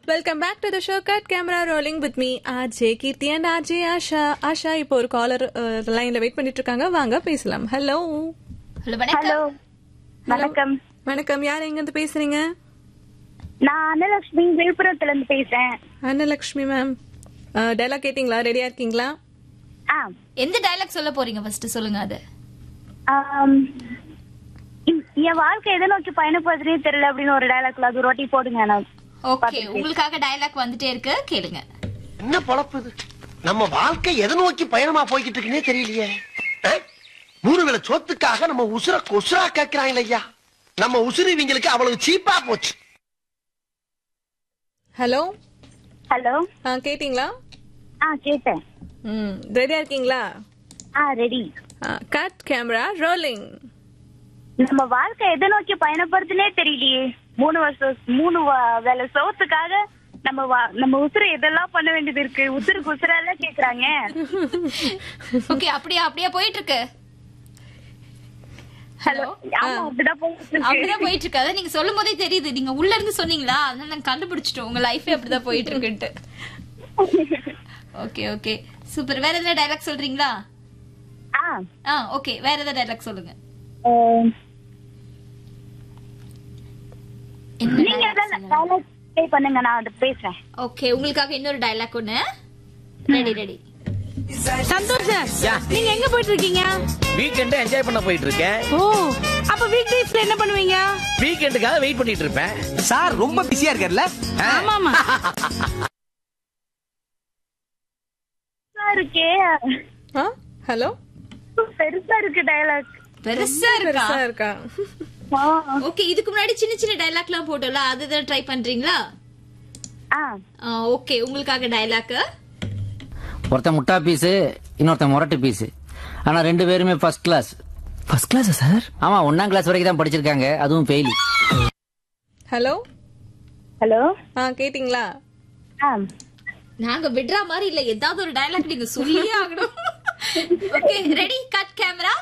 Welcome back to the show cut camera rolling with me RJ Keerthi and RJ Asha Asha இப்போ ஒரு collar லைன்ல wait பண்ணிட்டு இருக்காங்க வாங்க பேசலாம் ஹலோ ஹலோ ஹலோ வணக்கம் வணக்கம் வணக்கம் யார் எங்க இருந்து பேசுறீங்க நான் அன்னலட்சுமி விழுப்புரத்துல இருந்து பேசுறேன் அன்னலக்ஷ்மி மேம் டைலாக் கேட்டிங்களா ரெடியா இருக்கீங்களா ஆ எந்த டயலாக் சொல்ல போறீங்க ஃபர்ஸ்ட் சொல்லுங்க அது ஆம், இ- என் வாழ்க்கை எதை நோக்கி பயணப்படுறதே தெரியல அப்படின்னு ஒரு டயலாக்ல அது ரொட்டி போடுங்க நான் ஓகே உங்களுக்காக டயலாக் வந்துட்டே இருக்கு கேளுங்க என்ன பொழப்பு இது நம்ம வாழ்க்கை எதை நோக்கி பயணமா போய்கிட்டு இருக்குன்னே தெரியலையே ஆ? மூணு வேளை சொத்துக்காக நம்ம உசுர கொசுரா கேட்கிறாங்க ஐயா நம்ம உசுறு இவங்களுக்கு அவ்வளவு சீப்பா போச்சு ஹலோ ஹலோ கேட்டிங்களா ஆ கேட்டேன் ம் ரெடியா இருக்கீங்களா ஆ ரெடி கட் கேமரா ரோலிங் நம்ம வாழ்க்கை எதை நோக்கி பயணப்படுறதுனே தெரியலையே மூணு வருஷம் மூணு வ- வேலை சோத்துக்காக நம்ம வா- நம்ம உசுறு எதெல்லாம் பண்ண வேண்டியது இருக்கு உசுருக்கு உசுரெல்லாம் கேக்குறாங்க ஓகே அப்படியே அப்படியே போயிட்டு இருக்கு ஹலோ ஆமா அப்படிதான் போயிட்டு இருக்கு. அப்படிதான் போயிட்டு இருக்கு அதான் நீங்க சொல்லும் போதே தெரியுது நீங்க உள்ள இருந்து சொன்னீங்களா அதனால நாங்க கண்டுபிடிச்சிட்டோம் உங்க லைஃபே அப்படிதான் போயிட்டு இருக்குன்ட்டு ஓகே ஓகே சூப்பர் வேற எதாவது டயலாக் சொல்றீங்களா ஆ ஆ ஓகே வேற ஏதாவது டயலாக் சொல்லுங்க ஆம், என்ன நீங்க dialogue எதாவது சொல்லலாம்? dialogue play பண்ணுங்க நான் அதை பேசுறேன் ஓகே உங்களுக்காக இன்னொரு டயலாக் ஒண்ணு ரெடி ரெடி சந்தோஷ் சார் நீங்க எங்க போயிட்டு இருக்கீங்க வீக்கெண்ட் என்ஜாய் பண்ண போயிட்டு இருக்கேன் ஓ அப்ப வீக் டேஸ்ல என்ன பண்ணுவீங்க வீக்கெண்டுக்காக வெயிட் பண்ணிட்டு இருப்பேன் சார் ரொம்ப பிஸியா இருக்கார்ல ஆமா ஆமா பெருசா இருக்கே ஹலோ பெருசா இருக்கு டயலாக் பெருசா இருக்கா பெருசா இருக்கா ஓகே இதுக்கு முன்னாடி சின்ன சின்ன டயலாக் எல்லாம் போட்டோம்ல அதுதான் ட்ரை பண்றீங்களா ஆ ஓகே உங்களுக்காக டயலாக் ஒருத்தன் முட்டா பீஸு இன்னொருத்தன் முரட்டு பீஸு ஆனா ரெண்டு பேருமே ஃபர்ஸ்ட் கிளாஸ் ஃபர்ஸ்ட் கிளாஸா சார் ஆமா ஒன்னாம் கிளாஸ் வரைக்கும் தான் படிச்சிருக்காங்க அதுவும் ஃபெயிலி ஹலோ ஹலோ ஆ கேட்டிங்களா ஆ நாங்க விடுற மாதிரி இல்ல ஏதாவது ஒரு டயலாக் நீங்க சொல்லியே ஆகணும் ஓகே ரெடி கட் கேமரா